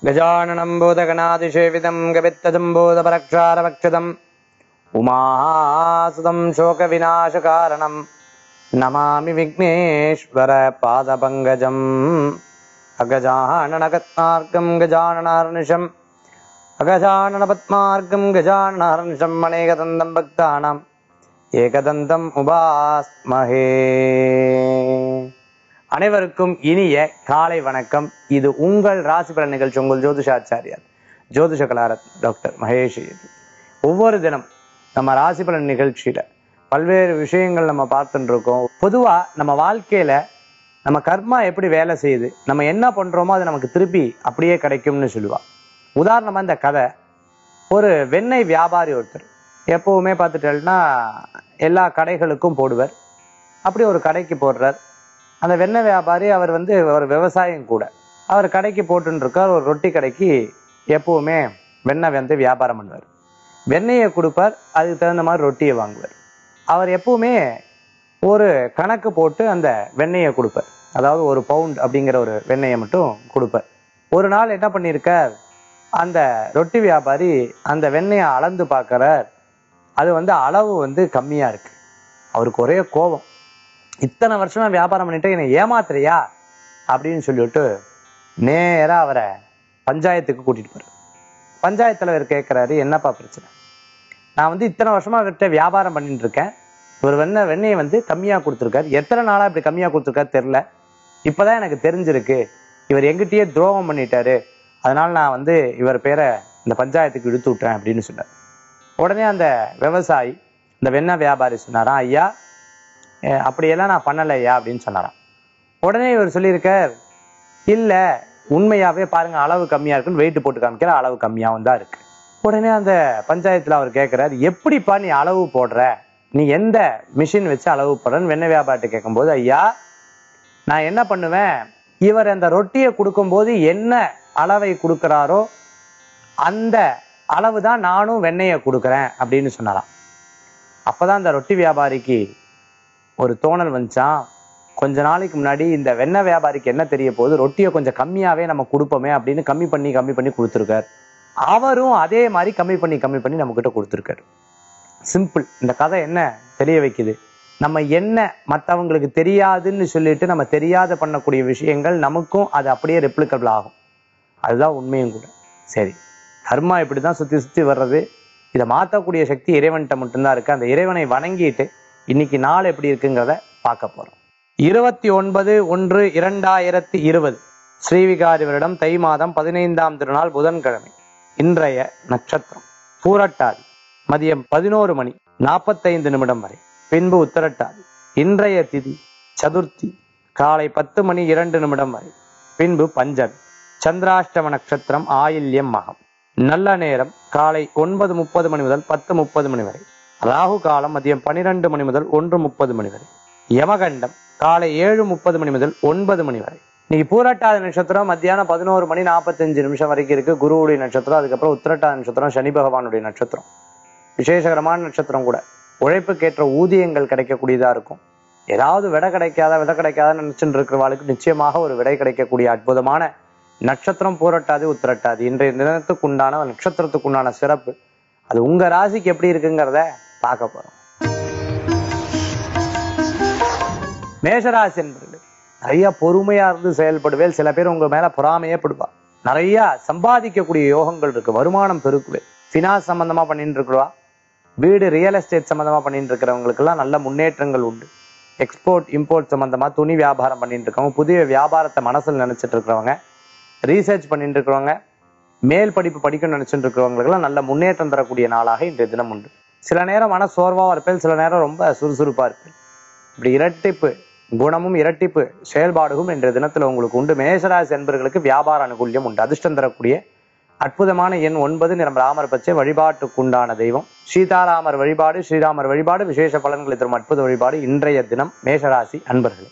गजाननं भूतगणातिसेवितं गवित्तजम्बूतपरक्षारभक्षितम् उमासुतं शोकविनाशकारणं नमामि विघ्नेश्वरपादपङ्कजम् अगजाननगत्मार्गं गजाननार्निशम् अगजाननपद्मार्गं गजाननार्निशम् अनेकदन्तं भक्तानाम् ஏகதந்தம் உபாஸ்மஹே அனைவருக்கும் இனிய காலை வணக்கம் இது உங்கள் ராசி பலன் நிகழ்ச்சி உங்கள் ஜோதிஷாச்சாரியார் ஜோதிஷ கலாரத் டாக்டர் மகேஷ் இது. ஒவ்வொரு தினம் நம்ம ராசி பலன் நிகழ்ச்சியில பல்வேறு விஷயங்கள் நம்ம பார்த்துட்டு இருக்கோம் பொதுவா நம்ம வாழ்க்கையில நம்ம கர்மா எப்படி வேலை செய்யுது நம்ம என்ன பண்றோமோ அது நமக்கு திருப்பி அப்படியே கிடைக்கும்னு சொல்லுவா உதாரணமா இந்த கதை ஒரு வெண்ணெய் வியாபாரி ஒருத்தர் எப்பவுமே பார்த்துட்டேன்னா எல்லா கடைகளுக்கும் போடுவார் அப்படி ஒரு கடைக்கு போடுறார் அந்த வெண்ணெய் வியாபாரி அவர் வந்து ஒரு விவசாயம் கூட அவர் கடைக்கு போட்டுன்னு இருக்கார் ஒரு ரொட்டி கடைக்கு எப்பவுமே வெண்ணெய் வந்து வியாபாரம் பண்ணுவார் வெண்ணெயை கொடுப்பார் அதுக்கு தகுந்த மாதிரி ரொட்டியை வாங்குவார் அவர் எப்பவுமே ஒரு கணக்கு போட்டு அந்த வெண்ணெயை கொடுப்பார் அதாவது ஒரு பவுண்ட் அப்படிங்கிற ஒரு வெண்ணெயை மட்டும் கொடுப்பார் ஒரு நாள் என்ன பண்ணியிருக்கார் அந்த ரொட்டி வியாபாரி அந்த வெண்ணெயை அளந்து பார்க்கறார் அது வந்து அளவு வந்து கம்மியா இருக்கு அவருக்கு ஒரே கோபம் இத்தனை வருஷமா வியாபாரம் பண்ணிட்டு என்னை ஏமாத்துறியா அப்படின்னு சொல்லிட்டு நேரா அவரை பஞ்சாயத்துக்கு கூட்டிட்டு போறாரு பஞ்சாயத்து தலைவர் கேட்கிறாரு என்னப்பா பிரச்சனை நான் வந்து இத்தனை வருஷமா அவர்கிட்ட வியாபாரம் பண்ணிட்டு இருக்கேன் இவர் வெண்ணெய் வெண்ணெயை வந்து கம்மியா கொடுத்துருக்காரு எத்தனை நாளா இப்படி கம்மியா கொடுத்துருக்காரு தெரியல இப்பதான் எனக்கு தெரிஞ்சிருக்கு இவர் எங்கிட்டயே துரோகம் பண்ணிட்டாரு அதனால நான் வந்து இவர் பேரை இந்த பஞ்சாயத்துக்கு இழுத்து விட்டேன் அப்படின்னு சொன்னார் உடனே அந்த விவசாயி இந்த வெண்ணெய் வியாபாரி சொன்னாராம் ஐயா அஹ் அப்படியெல்லாம் நான் பண்ணலை ஐயா அப்படின்னு சொன்னாராம் உடனே இவர் சொல்லியிருக்கார் இல்ல உண்மையாவே பாருங்க அளவு கம்மியா இருக்குன்னு வெயிட் போட்டு காமிக்கிற அளவு கம்மியாவும் தான் இருக்கு உடனே அந்த பஞ்சாயத்துல அவர் கேட்கிறாரு எப்படிப்பா நீ அளவு போடுற நீ எந்த மிஷின் வச்சு அளவு போடுறன்னு வெண்ணெய் வியாபாரிட்ட கேட்கும்போது ஐயா நான் என்ன பண்ணுவேன் இவர் அந்த ரொட்டியை கொடுக்கும்போது என்ன அளவை கொடுக்கிறாரோ அந்த அளவு தான் நானும் வெண்ணெயை கொடுக்குறேன் அப்படின்னு சொன்னாராம் அப்பதான் அந்த ரொட்டி வியாபாரிக்கு ஒரு தோணல் வந்துச்சான் கொஞ்ச நாளைக்கு முன்னாடி இந்த வெண்ணெய் வியாபாரிக்கு என்ன தெரிய போகுது ரொட்டியை கொஞ்சம் கம்மியாவே நம்ம கொடுப்போமே அப்படின்னு கம்மி பண்ணி கம்மி பண்ணி கொடுத்துருக்காரு அவரும் அதே மாதிரி கம்மி பண்ணி கம்மி பண்ணி நம்ம கிட்ட கொடுத்துருக்காரு சிம்பிள் இந்த கதை என்ன தெரிய வைக்குது நம்ம என்ன மற்றவங்களுக்கு தெரியாதுன்னு சொல்லிட்டு நம்ம தெரியாத பண்ணக்கூடிய விஷயங்கள் நமக்கும் அது அப்படியே ரெப்ளிகபிள் ஆகும் அதுதான் உண்மையும் கூட சரி கர்மா இப்படிதான் சுத்தி சுத்தி வர்றது இதை மாற்றக்கூடிய சக்தி இறைவன்கிட்ட மட்டும்தான் இருக்கு அந்த இறைவனை வணங்கிட்டு இன்னைக்கு நாள் எப்படி இருக்குங்கிறத பார்க்க போறோம் இருபத்தி ஒன்பது ஒன்று இரண்டாயிரத்தி இருபது ஸ்ரீவிகாரி வருடம் தை மாதம் பதினைந்தாம் திருநாள் புதன்கிழமை இன்றைய நட்சத்திரம் பூரட்டாதி மதியம் பதினோரு மணி நாற்பத்தைந்து நிமிடம் வரை பின்பு உத்தரட்டாதி இன்றைய திதி சதுர்த்தி காலை பத்து மணி இரண்டு நிமிடம் வரை பின்பு பஞ்சமி சந்திராஷ்டம நட்சத்திரம் ஆயில்யம் மகம் நல்ல நேரம் காலை ஒன்பது முப்பது மணி முதல் பத்து முப்பது மணி வரை ராகு காலம் மதியம் பனிரெண்டு மணி முதல் ஒன்று முப்பது மணி வரை யமகண்டம் காலை ஏழு முப்பது மணி முதல் ஒன்பது மணி வரை இன்னைக்கு பூரட்டாதி நட்சத்திரம் மத்தியானம் பதினோரு மணி நாற்பத்தஞ்சு நிமிஷம் வரைக்கும் இருக்கு குருவுடைய நட்சத்திரம் அதுக்கப்புறம் உத்திரட்டாதி நட்சத்திரம் சனி பகவானுடைய நட்சத்திரம் விசேஷகரமான நட்சத்திரம் கூட உழைப்புக்கேற்ற ஊதியங்கள் கிடைக்கக்கூடியதா இருக்கும் ஏதாவது விடை கிடைக்காத விடை கிடைக்காத நினைச்சுட்டு இருக்கிறவாளுக்கு நிச்சயமாக ஒரு விடை கிடைக்கக்கூடிய அற்புதமான நட்சத்திரம் பூரட்டாதி உத்திரட்டாதி இன்றைய தினத்துக்கு உண்டான நட்சத்திரத்துக்கு உண்டான சிறப்பு அது உங்க ராசிக்கு எப்படி இருக்குங்கிறத பார்க்க போறோம் மேஷராசி என்பது நிறைய பொறுமையா இருந்து செயல்படுவேல் சில பேர் உங்க மேல பொறாமையே படுவா நிறைய சம்பாதிக்கக்கூடிய யோகங்கள் இருக்கு வருமானம் பெருக்குவேன் பினான்ஸ் சம்பந்தமா பண்ணிட்டு இருக்கிறவா வீடு ரியல் எஸ்டேட் சம்பந்தமா பண்ணிட்டு இருக்கிறவங்களுக்கு எல்லாம் நல்ல முன்னேற்றங்கள் உண்டு எக்ஸ்போர்ட் இம்போர்ட் சம்பந்தமா துணி வியாபாரம் பண்ணிட்டு இருக்கவங்க புதிய வியாபாரத்தை மனசுல நினைச்சிட்டு இருக்கிறவங்க ரீசர்ச் பண்ணிட்டு இருக்கிறவங்க மேல் படிப்பு படிக்கணும்னு நினைச்சிட்டு இருக்கிறவங்களுக்கெல்லாம் நல்ல முன்னேற்றம் தரக்கூடிய நாளாக இன்றைய தினம் உண்டு சில நேரம் மன சோர்வாக இருப்பேன் சில நேரம் ரொம்ப சுறுசுறுப்பா இருப்பேன் இப்படி இரட்டிப்பு குணமும் இரட்டிப்பு செயல்பாடுகளும் இன்றைய தினத்துல உங்களுக்கு உண்டு மேஷராசி என்பர்களுக்கு வியாபார அனுகூல்யம் உண்டு அதிர்ஷ்டம் தரக்கூடிய அற்புதமான எண் ஒன்பது நிறம் ராமர் பச்சை வழிபாட்டுக்குண்டான தெய்வம் சீதாராமர் வழிபாடு ஸ்ரீராமர் வழிபாடு விசேஷ பலன்களை தரும் அற்புத வழிபாடு இன்றைய தினம் மேஷராசி அன்பர்களே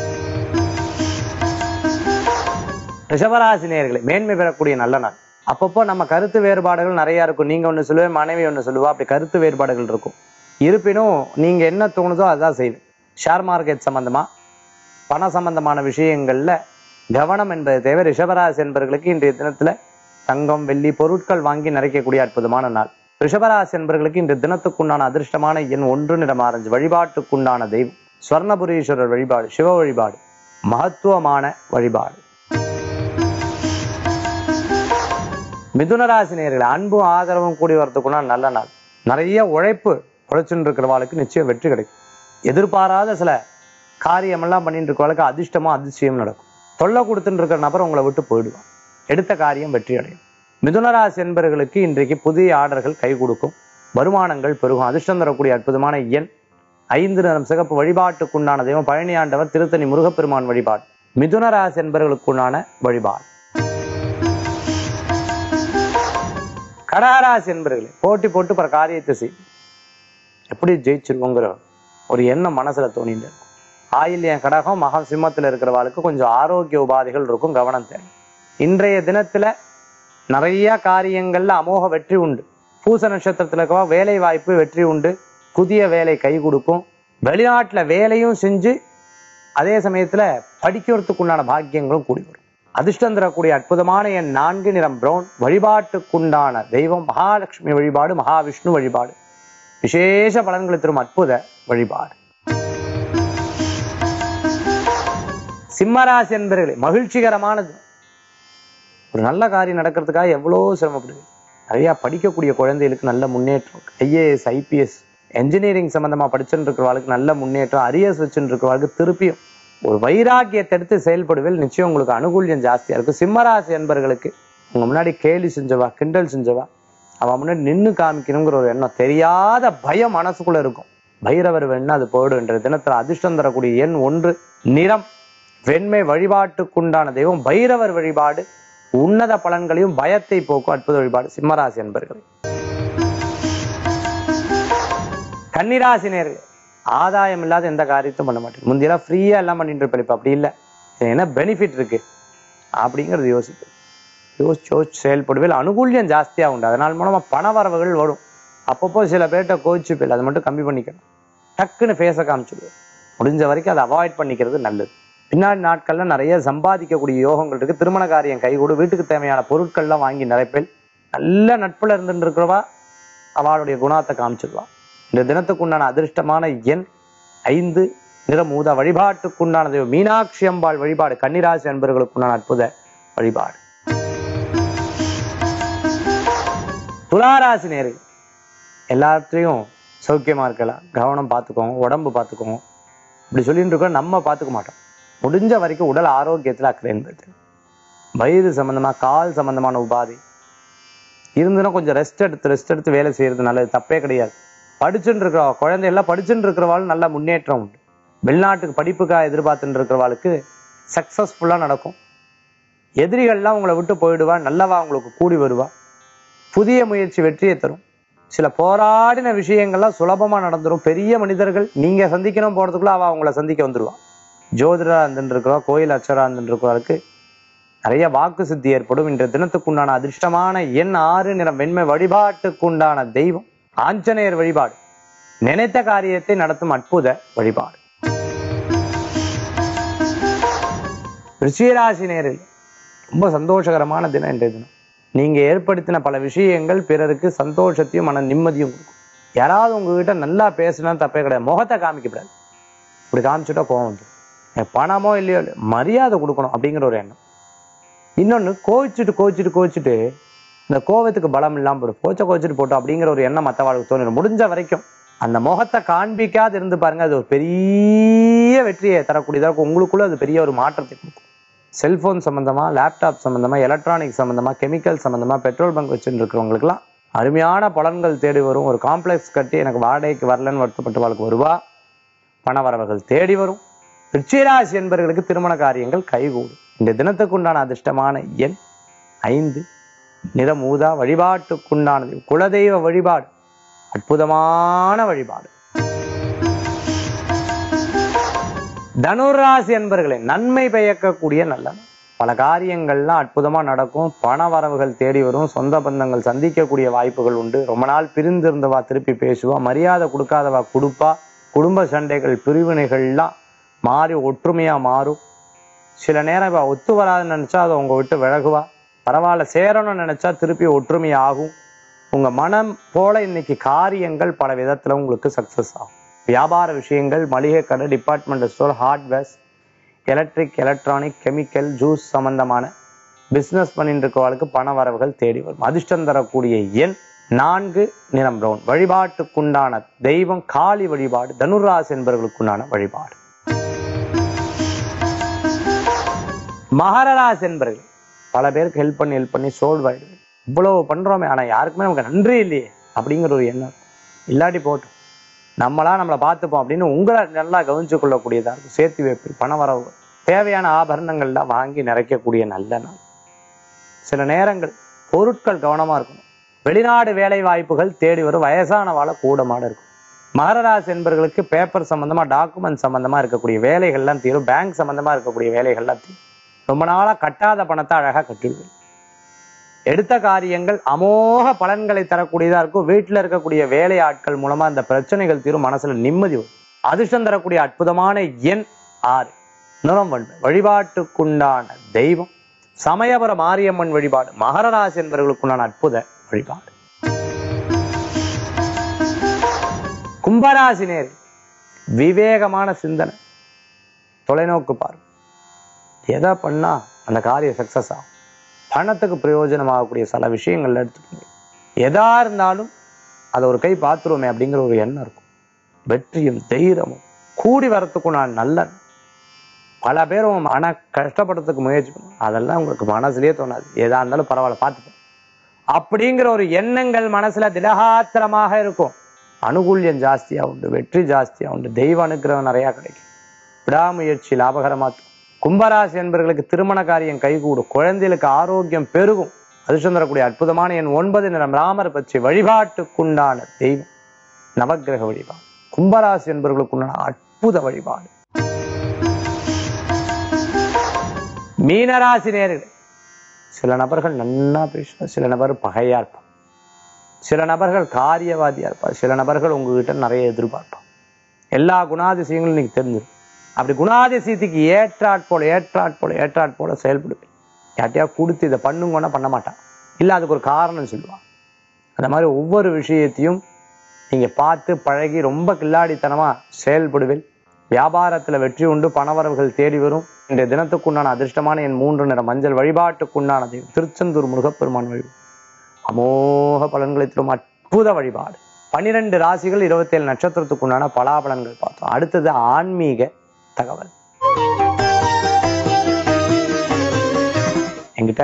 ரிஷபராசி நேயர்களே மேன்மை பெறக்கூடிய நல்ல நாள் அப்பப்போ நம்ம கருத்து வேறுபாடுகள் நிறைய இருக்கும் நீங்க ஒண்ணு சொல்லுவேன் மனைவி ஒண்ணு சொல்லுவா அப்படி கருத்து வேறுபாடுகள் இருக்கும் இருப்பினும் நீங்க என்ன தோணுதோ அதான் செய்வேன் ஷேர் மார்க்கெட் சம்பந்தமா பண சம்பந்தமான விஷயங்கள்ல கவனம் என்பது தேவை ரிஷபராசி என்பவர்களுக்கு இன்றைய தினத்துல தங்கம் வெள்ளி பொருட்கள் வாங்கி நிறைக்கக்கூடிய அற்புதமான நாள் ரிஷபராசி என்பர்களுக்கு இந்த தினத்துக்குண்டான அதிர்ஷ்டமான எண் ஒன்று நிறம் ஆரஞ்சு வழிபாட்டுக்குண்டான தெய்வம் ஸ்வர்ணபுரீஸ்வரர் வழிபாடு சிவ வழிபாடு மகத்துவமான வழிபாடு மிதுனராசி நேயர்களே அன்பும் ஆதரவும் கூடி வரதுக்குன்னா நல்ல நாள் நிறைய உழைப்பு உழைச்சுட்டு இருக்கிறவாளுக்கு நிச்சயம் வெற்றி கிடைக்கும் எதிர்பாராத சில காரியமெல்லாம் பண்ணிட்டு இருக்கிறவாளுக்கு அதிர்ஷ்டமும் அதிசயம் நடக்கும் தொல்லை கொடுத்துட்டு இருக்கிற நபர் உங்களை விட்டு போயிடுவான் எடுத்த காரியம் வெற்றி அடையும் மிதுனராசி என்பவர்களுக்கு இன்றைக்கு புதிய ஆர்டர்கள் கை கொடுக்கும் வருமானங்கள் பெருகும் அதிர்ஷ்டம் தரக்கூடிய அற்புதமான எண் ஐந்து நிறம் சிகப்பு வழிபாட்டுக்குண்டான தெய்வம் பழனி ஆண்டவர் திருத்தணி முருகப்பெருமான் வழிபாடு மிதுனராசி என்பவர்களுக்குண்டான வழிபாடு கடகராசி என்பர்களே போட்டி போட்டு பிற காரியத்தை செய் எப்படி ஜெயிச்சிருவோங்கிற ஒரு எண்ணம் மனசுல தோணிட்டு இருக்கும் ஆயில்யம் கடகம் மகா சிம்மத்துல இருக்கிறவாளுக்கு கொஞ்சம் ஆரோக்கிய உபாதைகள் இருக்கும் கவனம் தேவை இன்றைய தினத்துல நிறைய காரியங்கள்ல அமோக வெற்றி உண்டு பூச நட்சத்திரத்துல இருக்கவா வேலை வாய்ப்பு வெற்றி உண்டு புதிய வேலை கை கொடுக்கும் வெளிநாட்டுல வேலையும் செஞ்சு அதே சமயத்துல படிக்கிறதுக்குண்டான பாக்கியங்களும் கூடி வரும் அதிர்ஷ்டம் தரக்கூடிய அற்புதமான என் நான்கு நிறம் பிரவுன் வழிபாட்டுக்குண்டான தெய்வம் மகாலட்சுமி வழிபாடு மகாவிஷ்ணு வழிபாடு விசேஷ பலன்களை தரும் அற்புத வழிபாடு சிம்மராசி என்பர்களே மகிழ்ச்சிகரமானது ஒரு நல்ல காரியம் நடக்கிறதுக்காக எவ்வளோ சிரமப்படுது நிறைய படிக்கக்கூடிய குழந்தைகளுக்கு நல்ல முன்னேற்றம் ஐஏஎஸ் ஐபிஎஸ் என்ஜினியரிங் சம்பந்தமா படிச்சுட்டு இருக்கிறவங்களுக்கு நல்ல முன்னேற்றம் அரியர்ஸ் வச்சுட்டு இருக்கிறவங்களுக்கு திருப்பியும் ஒரு வைராக்கியத்தை எடுத்து செயல்படுவதில் நிச்சயம் உங்களுக்கு அனுகூல்யம் ஜாஸ்தியா இருக்கும் சிம்மராசி என்பர்களுக்கு உங்க முன்னாடி கேலி செஞ்சவா கிண்டல் செஞ்சவா அவன் முன்னாடி நின்னு காமிக்கணுங்கிற ஒரு எண்ணம் தெரியாத பயம் மனசுக்குள்ள இருக்கும் பைரவர் வேணா அது போயிடும் என்ற தினத்துல அதிர்ஷ்டம் தரக்கூடிய எண் ஒன்று நிறம் வெண்மை வழிபாட்டுக்குண்டான தெய்வம் பைரவர் வழிபாடு உன்னத பலன்களையும் பயத்தை போக்கும் அற்புத வழிபாடு சிம்மராசி என்பர்கள் கன்னிராசி நேர்கள் ஆதாயம் இல்லாத எந்த காரியத்தையும் பண்ண மாட்டேன் முந்தையெல்லாம் ஃப்ரீயா எல்லாம் பண்ணிட்டு இருப்பேன் இப்ப அப்படி இல்லை இது என்ன பெனிஃபிட் இருக்கு அப்படிங்கிறது யோசிப்பு யோசிச்சு யோசிச்சு செயல்படுவேல் அனுகூல்யம் ஜாஸ்தியா உண்டு அதனால் மூலமா பண வரவுகள் வரும் அப்பப்போ சில பேர்கிட்ட கோச்சுப்பேல் அதை மட்டும் கம்மி பண்ணிக்கணும் டக்குன்னு ஃபேஸை காமிச்சிடுவேன் முடிஞ்ச வரைக்கும் அதை அவாய்ட் பண்ணிக்கிறது நல்லது பின்னாடி நாட்கள்ல நிறைய சம்பாதிக்கக்கூடிய யோகங்கள் இருக்கு திருமண காரியம் கைகூடு வீட்டுக்கு தேவையான பொருட்கள்லாம் வாங்கி நிறைப்பேல் நல்ல நட்புல இருந்துட்டு இருக்கிறவா அவளுடைய குணாத்தை காமிச்சிடுவா இந்த தினத்துக்குண்டான அதிர்ஷ்டமான எண் ஐந்து நிறமூத வழிபாட்டுக்குண்டான தெய்வம் மீனாட்சி அம்பாள் வழிபாடு கன்னிராசி அன்பர்களுக்குண்டான அற்புத வழிபாடு துளாராசி நேர்கள் எல்லாத்தையும் சௌக்கியமா இருக்கலாம் கவனம் பார்த்துக்கோங்க உடம்பு பார்த்துக்கோங்க இப்படி சொல்லிட்டு இருக்கோம் நம்ம பார்த்துக்க மாட்டோம் முடிஞ்ச வரைக்கும் உடல் ஆரோக்கியத்துல அக்கறை என்பது வயது சம்பந்தமா கால் சம்பந்தமான உபாதை இருந்துன்னா கொஞ்சம் ரெஸ்ட் எடுத்து ரெஸ்ட் எடுத்து வேலை செய்யறது நல்லது தப்பே கிடையாது படிச்சுட்டு இருக்கிற குழந்தை எல்லாம் படிச்சுட்டு இருக்கிறவாள் நல்ல முன்னேற்றம் உண்டு வெளிநாட்டுக்கு படிப்புக்காக எதிர்பார்த்துட்டு இருக்கிறவாளுக்கு சக்சஸ்ஃபுல்லா நடக்கும் எதிரிகள்லாம் உங்களை விட்டு போயிடுவா நல்லவா உங்களுக்கு கூடி வருவா புதிய முயற்சி வெற்றியை தரும் சில போராடின விஷயங்கள்லாம் சுலபமா நடந்துரும் பெரிய மனிதர்கள் நீங்க சந்திக்கணும் போறதுக்குள்ள அவ உங்களை சந்திக்க வந்துருவா ஜோதிடரா இருந்துட்டு இருக்கிறவா கோயில் அச்சரா இருந்துட்டு இருக்கிறவருக்கு நிறைய வாக்கு சித்தி ஏற்படும் இன்ற தினத்துக்குண்டான அதிர்ஷ்டமான எண் ஆறு நிறம் வெண்மை வழிபாட்டுக்குண்டான தெய்வம் ஆஞ்சநேயர் வழிபாடு நினைத்த காரியத்தை நடத்தும் அற்புத வழிபாடு ரிஷிராசி நேரில் ரொம்ப சந்தோஷகரமான தினம் இன்றைய தினம் நீங்க ஏற்படுத்தின பல விஷயங்கள் பிறருக்கு சந்தோஷத்தையும் மன நிம்மதியும் கொடுக்கும் யாராவது உங்ககிட்ட நல்லா பேசினா தப்பே கிடையாது முகத்தை காமிக்கப்படாது இப்படி காமிச்சுட்டா கோவம் வந்துடும் எனக்கு பணமோ இல்லையோ இல்லையோ, மரியாதை கொடுக்கணும் அப்படிங்கிற ஒரு எண்ணம் இன்னொன்னு கோவிச்சுட்டு கோவிச்சுட்டு கோவிச்சுட்டு இந்த கோவத்துக்கு பலம் இல்லாம போடும் கோச்ச கோச்சிட்டு போட்டோம் அப்படிங்கிற ஒரு எண்ணம் மற்றவாளுக்கு தோணிடும் முடிஞ்ச வரைக்கும் அந்த முகத்தை காண்பிக்காது இருந்து பாருங்க அது ஒரு பெரிய வெற்றியை தரக்கூடியதா இருக்கும் உங்களுக்குள்ள அது பெரிய ஒரு மாற்றத்தை கொடுக்கும் செல்போன் சம்பந்தமா லேப்டாப் சம்பந்தமா எலக்ட்ரானிக் சம்பந்தமா கெமிக்கல் சம்பந்தமா பெட்ரோல் பங்க் வச்சுட்டு இருக்கிறவங்களுக்குலாம் அருமையான பலன்கள் தேடி வரும் ஒரு காம்ப்ளெக்ஸ் கட்டி எனக்கு வாடகைக்கு வரலன்னு வருத்தப்பட்ட வாழ்க்கை வருவா பண வரவுகள் தேடி வரும் ரிச்சிராசி என்பவர்களுக்கு திருமண காரியங்கள் கைகூடும் இந்த தினத்துக்குண்டான அதிர்ஷ்டமான எண் ஐந்து நிறம் ஊதா வழிபாட்டுக்குண்டானது குலதெய்வ வழிபாடு அற்புதமான வழிபாடு தனுராசி என்பர்களே நன்மை பயக்கக்கூடிய நல்ல நாள். பல காரியங்கள்லாம் அற்புதமா நடக்கும் பண வரவுகள் தேடி வரும் சொந்த பந்தங்கள் சந்திக்கக்கூடிய வாய்ப்புகள் உண்டு ரொம்ப நாள் பிரிந்திருந்தவா திருப்பி பேசுவா மரியாதை கொடுக்காதவா கொடுப்பா குடும்ப சண்டைகள் பிரிவினைகள்லாம் மாறி ஒற்றுமையா மாறும் சில நேரம் இவ ஒத்து வராதுன்னு நினைச்சா அதை உங்க விட்டு விலகுவா பரவாயில்ல சேரணும்னு நினைச்சா திருப்பி ஒற்றுமை ஆகும் உங்க மனம் போல இன்னைக்கு காரியங்கள் பல விதத்துல உங்களுக்கு சக்சஸ் ஆகும் வியாபார விஷயங்கள் மளிகை கடை department store hardwares electric electronic chemical juice சம்பந்தமான பிசினஸ் பண்ணிட்டு இருக்கவங்களுக்கு பண வரவுகள் தேடி வரும் அதிர்ஷ்டம் தரக்கூடிய எண் நான்கு நிறம் பிரவுன் வழிபாட்டுக்குண்டான தெய்வம் காளி வழிபாடு தனுராஸ் என்பவர்களுக்குண்டான வழிபாடு மகரராஸ் என்பர்கள் பல பேருக்கு ஹெல்ப் பண்ணி ஹெல்ப் பண்ணி சோல்வாயிடுது இவ்வளவு பண்றோமே ஆனா யாருக்குமே நமக்கு நன்றி இல்லையே அப்படிங்கிற ஒரு எண்ணம் இல்லாட்டி போட்டும் நம்மளா நம்மளை பார்த்துப்போம் அப்படின்னு உங்களை நல்லா கவனிச்சு கொள்ளக்கூடியதா இருக்கும் சேர்த்து வைப்பு பண வரவு தேவையான ஆபரணங்கள்லாம் வாங்கி நிறைக்கக்கூடிய நல்ல நாள் சில நேரங்கள் பொருட்கள் கவனமா இருக்கணும் வெளிநாடு வேலை வாய்ப்புகள் தேடி வரும் வயசான வாழ கூடமாட இருக்கும் மகரராசி என்பவர்களுக்கு பேப்பர் சம்பந்தமா டாக்குமெண்ட் சம்பந்தமா இருக்கக்கூடிய வேலைகள்லாம் தீரும் பேங்க் சம்பந்தமா இருக்கக்கூடிய வேலைகள்லாம் தீரும் ரொம்ப நாளா கட்டாத பணத்தை அழகா கட்டிடுவேன் எடுத்த காரியங்கள் அமோக பலன்களை தரக்கூடியதா இருக்கும் வீட்டுல இருக்கக்கூடிய வேலை ஆட்கள் மூலமா இந்த பிரச்சனைகள் தீரும் மனசுல நிம்மதி வரும் அதிர்ஷ்டம் தரக்கூடிய அற்புதமான எண் ஆறு நிறம் வண்டு வழிபாட்டுக்குண்டான தெய்வம் சமயபுர மாரியம்மன் வழிபாடு மகர ராசி என்பவர்களுக்குண்டான அற்புத வழிபாடு கும்பராசி நேர் விவேகமான சிந்தனை தொலைநோக்கு பார்வை எதை பண்ணா அந்த காரியம் சக்சஸ் ஆகும் பணத்துக்கு பிரயோஜனமாகக்கூடிய சில விஷயங்கள்ல எடுத்துக்கோங்க எதா இருந்தாலும் அதை ஒரு கை பார்த்துருவோமே அப்படிங்கிற ஒரு எண்ணம் இருக்கும் வெற்றியும் தைரியமும் கூடி வரத்துக்கும் நான் நல்ல பல பேர் உங்க மன கஷ்டப்படுறதுக்கு முயற்சி பண்ணும் அதெல்லாம் உங்களுக்கு மனசுலயே தோணாது எதா இருந்தாலும் பரவாயில்ல பார்த்துப்போம் அப்படிங்கிற ஒரு எண்ணங்கள் மனசுல திடகாத்திரமாக இருக்கும் அனுகூல்யம் ஜாஸ்தியா உண்டு வெற்றி ஜாஸ்தியா உண்டு தெய்வ அனுக்கிரகம் நிறைய கிடைக்கும் விடாமுயற்சி லாபகரமா இருக்கும். கும்பராசி என்பவர்களுக்கு திருமண காரியம் கைகூடும் குழந்தைகளுக்கு ஆரோக்கியம் பெருகும் அதிர்ஷ்டம் தரக்கூடிய அற்புதமான என் ஒன்பது நிறம் ராமர் பற்றி வழிபாட்டுக்குண்டான தெய்வம் நவக்கிரக வழிபாடு கும்பராசி என்பவர்களுக்குண்டான அற்புத வழிபாடு மீனராசி நேர்கள் சில நபர்கள் நன்னா பேசுவார் சில நபர் பகையா இருப்பார் சில நபர்கள் காரியவாதியா இருப்பார் சில நபர்கள் உங்ககிட்ட நிறைய எதிர்பார்ப்பார் எல்லா குணாதிசயங்களும் இன்னைக்கு தெரிஞ்சிடும் அப்படி குணாதிசயத்துக்கு ஏற்றாற் போல ஏற்றாற் போல ஏற்றாற் போல செயல்படுவேன் யார்ட்டையா கொடுத்து இதை பண்ணுங்கன்னா பண்ண மாட்டான் இல்ல அதுக்கு ஒரு காரணம் சொல்லுவான் அந்த மாதிரி ஒவ்வொரு விஷயத்தையும் நீங்க பார்த்து பழகி ரொம்ப கில்லாடித்தனமா செயல்படுவேன் வியாபாரத்துல வெற்றி உண்டு பணவரவுகள் தேடி வரும் இன்றைய தினத்துக்குண்டான அதிர்ஷ்டமான என் மூன்று நிற மஞ்சள் வழிபாட்டுக்குண்டான தெய்வம் திருச்செந்தூர் முருகப்பெருமான் வழிபாடு அமோக பலன்களை தரும் அற்புத வழிபாடு பன்னிரெண்டு ராசிகள் இருபத்தேழு நட்சத்திரத்துக்குண்டான பலாபலன்கள் பார்த்தோம் அடுத்தது ஆன்மீக தகவல் என்கிட்ட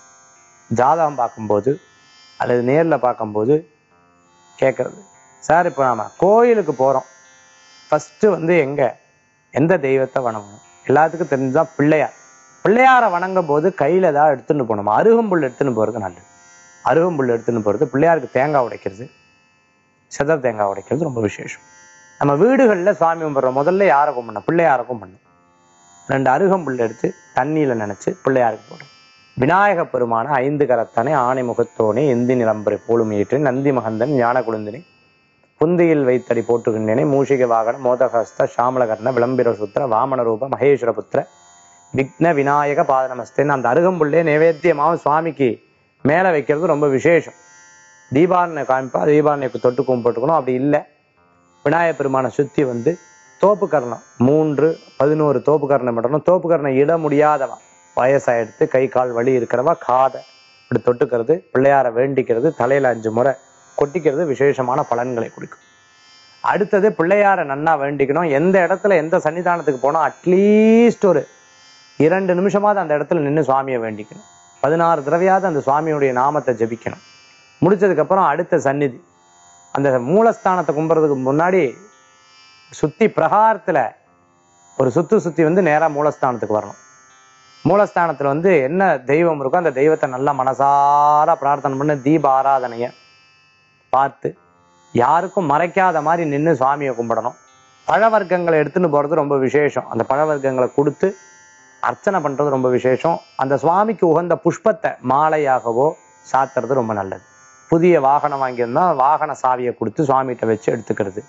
ஜாதகம் பார்க்கும்போது அல்லது நேர்ல பார்க்கும்போது கேட்கறது சார் இப்போ நாம கோயிலுக்கு போறோம் ஃபர்ஸ்ட் வந்து எங்க எந்த தெய்வத்தை வணங்கணும் எல்லாத்துக்கும் தெரிஞ்சா பிள்ளையார் பிள்ளையாரை வணங்கும் போது கையில தான் எடுத்துன்னு போகணும் அருகம்புல் எடுத்துன்னு போறது நல்லது அருகம்புல் எடுத்துன்னு போறது பிள்ளையாருக்கு தேங்காய் உடைக்கிறது செதர் தேங்காய் உடைக்கிறது ரொம்ப விசேஷம் நம்ம வீடுகளில் சாமி கும்பிட்றோம் முதல்ல யாரை கும்பிடணும் பிள்ளையாரை கும்பிடணும் ரெண்டு அருகம்புல் எடுத்து தண்ணியில நினைச்சு பிள்ளையாருக்கு போடும் விநாயக பெருமான ஐந்து கரத்தானே ஆணை முகத்தோனே எந்தி நிலம்பரை போலும் ஏற்று நந்தி மகந்தன் ஞான குழுந்தினை புந்தியில் வைத்தடி போட்டுகின்றேனே மூஷிக வாகன மோதகஸ்த சாமலகர்ண விளம்பிர சுத்திர வாமன ரூப மகேஸ்வர புத்திர விக்ன விநாயக பாத நமஸ்தேன்னு அந்த அருகம்புல்லே நைவேத்தியமாவும் சுவாமிக்கு மேலே வைக்கிறது ரொம்ப விசேஷம் தீபாரணை காமிப்பா தீபாரணைக்கு தொட்டு கும்பிட்டுக்கணும் அப்படி இல்லை விநாயகப் பெருமானை சுத்தி வந்து தோப்பு கர்ணம் மூன்று பதினோரு தோப்பு கர்ணம் பண்ணணும் தோப்பு கர்ணம் இட முடியாதவா வயசாயிடுத்து கை கால் வலி இருக்கிறவா காதை இப்படி தொட்டுக்கிறது பிள்ளையார வேண்டிக்கிறது தலையில அஞ்சு முறை கொட்டிக்கிறது விசேஷமான பலன்களை கொடுக்கும் அடுத்தது பிள்ளையார நன்னா வேண்டிக்கணும் எந்த இடத்துல எந்த சன்னிதானத்துக்கு போனோம் அட்லீஸ்ட் ஒரு இரண்டு நிமிஷமாவது அந்த இடத்துல நின்று சுவாமியை வேண்டிக்கணும் பதினாறு தடவையாவது அந்த சுவாமியுடைய நாமத்தை ஜபிக்கணும் முடிச்சதுக்கு அப்புறம் அடுத்த சந்நிதி அந்த மூலஸ்தானத்தை கும்புறதுக்கு முன்னாடி சுத்தி பிரகாரத்துல ஒரு சுத்து சுத்தி வந்து நேரா மூலஸ்தானத்துக்கு வரணும் மூலஸ்தானத்துல வந்து என்ன தெய்வம் இருக்கோ அந்த தெய்வத்தை நல்லா மனசார பிரார்த்தனை பண்ணி தீப ஆராதனைய பார்த்து யாருக்கும் மறைக்காத மாதிரி நின்று சுவாமியை கும்பிடணும் பழ வர்க்கங்களை எடுத்துன்னு போறது ரொம்ப விசேஷம் அந்த பழ வர்க்கங்களை கொடுத்து அர்ச்சனை பண்றது ரொம்ப விசேஷம் அந்த சுவாமிக்கு உகந்த புஷ்பத்தை மாலையாகவோ சாத்துறது ரொம்ப நல்லது புதிய வாகனம் வாங்கியிருந்தா வாகன சாவியை கொடுத்து சுவாமிகிட்ட வச்சு எடுத்துக்கிறது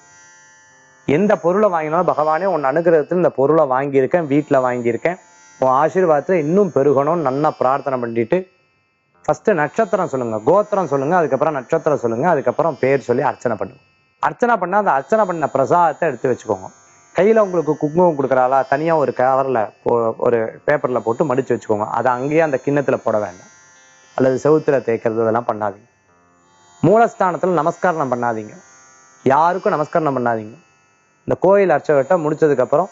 எந்த பொருளை வாங்கினாலும் பகவானே உன் அனுகிரகத்தில் இந்த பொருளை வாங்கியிருக்கேன் வீட்டில் வாங்கியிருக்கேன் உன் ஆசீர்வாதத்தை இன்னும் பெருகணும்னு நல்லா பிரார்த்தனை பண்ணிட்டு ஃபர்ஸ்ட் நட்சத்திரம் சொல்லுங்க கோத்திரம் சொல்லுங்க அதுக்கப்புறம் நட்சத்திரம் சொல்லுங்க அதுக்கப்புறம் பேர் சொல்லி அர்ச்சனை பண்ணுங்க அர்ச்சனை பண்ணா அந்த அர்ச்சனை பண்ண பிரசாதத்தை எடுத்து வச்சுக்கோங்க கையில உங்களுக்கு குங்குமம் கொடுக்குறாளா தனியா ஒரு கவர்ல ஒரு பேப்பர்ல போட்டு மடிச்சு வச்சுக்கோங்க அதை அங்கேயே அந்த கிண்ணத்துல போட வேண்டாம் அல்லது செவுத்துல தேய்க்கிறது இதெல்லாம் பண்ணாதீங்க மூலஸ்தானத்துல நமஸ்காரம் பண்ணாதீங்க யாருக்கும் நமஸ்காரம் பண்ணாதீங்க இந்த கோயில் அர்ச்சகத்தை முடிச்சதுக்கு அப்புறம்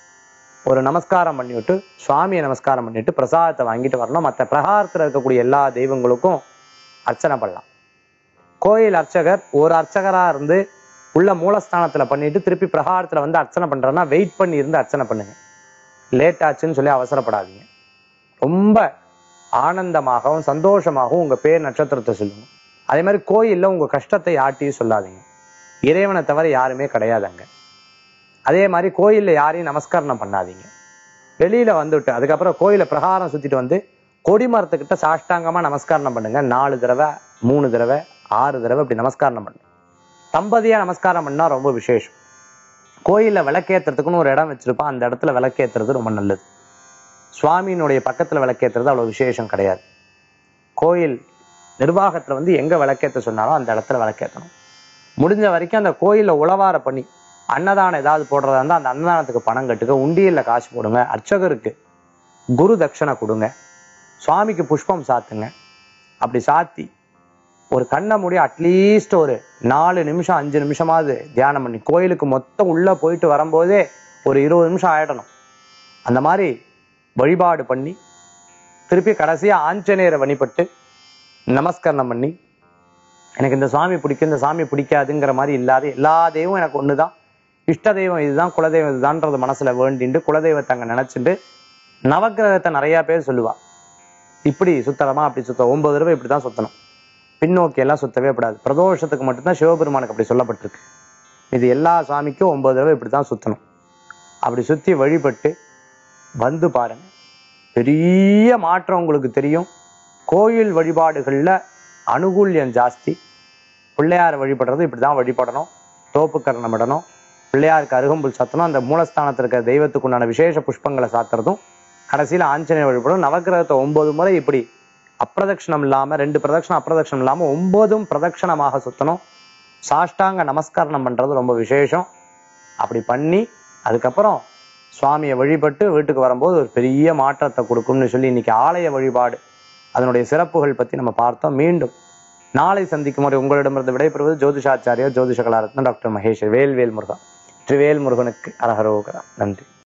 ஒரு நமஸ்காரம் பண்ணிவிட்டு சுவாமியை நமஸ்காரம் பண்ணிட்டு பிரசாதத்தை வாங்கிட்டு வரணும் மற்ற பிரகாரத்துல இருக்கக்கூடிய எல்லா தெய்வங்களுக்கும் அர்ச்சனை பண்ணலாம் கோயில் அர்ச்சகர் ஒரு அர்ச்சகரா இருந்து உள்ள மூலஸ்தானத்துல பண்ணிட்டு திருப்பி பிரகாரத்துல வந்து அர்ச்சனை பண்றேன்னா வெயிட் பண்ணி இருந்து அர்ச்சனை பண்ணுங்க லேட் ஆச்சுன்னு சொல்லி அவசரப்படாதீங்க ரொம்ப ஆனந்தமாகவும் சந்தோஷமாகவும் உங்க பேர் நட்சத்திரத்தை சொல்லுங்க அதே மாதிரி கோயில்ல உங்க கஷ்டத்தை யார்ட்டையும் சொல்லாதீங்க இறைவனை தவிர யாருமே கிடையாது அங்க அதே மாதிரி கோயில்ல யாரையும் நமஸ்காரம் பண்ணாதீங்க வெளியில வந்துட்டு அதுக்கப்புறம் கோயில பிரகாரம் சுத்திட்டு வந்து கொடிமரத்துக்கிட்ட சாஷ்டாங்கமா நமஸ்காரம் பண்ணுங்க நாலு தடவை மூணு தடவை ஆறு தடவை இப்படி நமஸ்காரம் பண்ணுங்க தம்பதியா நமஸ்காரம் பண்ணா ரொம்ப விசேஷம் கோயில்ல விளக்கேத்துறதுக்குன்னு ஒரு இடம் வச்சிருப்பான் அந்த இடத்துல விளக்கேத்துறது ரொம்ப நல்லது சுவாமியினுடைய பக்கத்துல விளக்கேத்துறது அவ்வளவு விசேஷம் கிடையாது கோயில் நிர்வாகத்துல வந்து எங்க விளக்கேத்த சொன்னாலும் அந்த இடத்துல விளக்கேத்தணும் முடிஞ்ச வரைக்கும் அந்த கோயில்ல உழவார பண்ணி அன்னதானம் ஏதாவது போடுறதா இருந்தா அந்த அன்னதானத்துக்கு பணம் கட்டுங்க உண்டியல்ல காசு போடுங்க அர்ச்சகருக்கு குரு தட்சணை கொடுங்க சுவாமிக்கு புஷ்பம் சாத்துங்க அப்படி சாத்தி ஒரு கண்ணை மூடி அட்லீஸ்ட் ஒரு நாலு நிமிஷம் அஞ்சு நிமிஷமாவது தியானம் பண்ணி கோயிலுக்கு மொத்தம் உள்ள போயிட்டு வரும்போதே ஒரு இருபது நிமிஷம் ஆயிடணும் அந்த மாதிரி வழிபாடு பண்ணி திருப்பி கடைசியா ஆஞ்சநேயரை வழிபட்டு நமஸ்கரணம் பண்ணி எனக்கு இந்த சாமி பிடிக்கும் இந்த சாமி பிடிக்காதுங்கிற மாதிரி இல்லாத எல்லா தெய்வம் எனக்கு ஒண்ணுதான் இஷ்ட தெய்வம் இதுதான் குலதெய்வம் இதுதான்றது மனசுல வேண்டிண்டு குலதெய்வத்தை அங்க நினைச்சிட்டு நவக்கிரகத்தை நிறைய பேர் சொல்லுவா இப்படி சுத்தலாமா அப்படி சுத்த ஒன்பது தடவை இப்படிதான் சுத்தணும் பின்னோக்கி எல்லாம் சுத்தவே கூடாது பிரதோஷத்துக்கு மட்டும்தான் சிவபெருமானுக்கு அப்படி சொல்லப்பட்டிருக்கு இது எல்லா சாமிக்கும் ஒன்பது தடவை இப்படித்தான் சுத்தணும் அப்படி சுத்தி வழிபட்டு வந்து பாருங்க பெரிய மாற்றம் உங்களுக்கு தெரியும் கோயில் வழிபாடுகள்ல அனுகூல்யம் ஜாஸ்தி பிள்ளையார் வழிபடுறது இப்படிதான் வழிபடணும் தோப்பு கரணம் இடணும் பிள்ளையாருக்கு அருகம்புல் சாத்தணும் அந்த மூலஸ்தானத்தில் இருக்கிற தெய்வத்துக்கு உண்டான விசேஷ புஷ்பங்களை சாத்துறதும் கடைசியில ஆஞ்சநேயர் வழிபடும் நவக்கிரகத்தை ஒன்பது முறை இப்படி அப்பிரதட்சணம் இல்லாம ரெண்டு பிரதட்சணம் அப்பிரதட்சணம் இல்லாம ஒன்பதும் பிரதட்சணமாக சுத்தணும் சாஷ்டாங்க நமஸ்காரம் பண்றது ரொம்ப விசேஷம் அப்படி பண்ணி அதுக்கப்புறம் சுவாமியை வழிபட்டு வீட்டுக்கு வரும்போது ஒரு பெரிய மாற்றத்தை கொடுக்கும்னு சொல்லி இன்னைக்கு ஆலய வழிபாடு அதனுடைய சிறப்புகள் பத்தி நம்ம பார்த்தோம் மீண்டும் நாளை சந்திக்கும் வரை உங்களிடமிருந்து விடைபெறுவது ஜோதிஷாச்சாரியா ஜோதிஷ கலாரத்ன டாக்டர் மகேஷ் வேல்வேல் முருகா திருவேல் முருகனுக்கு அரகரோகரா நன்றி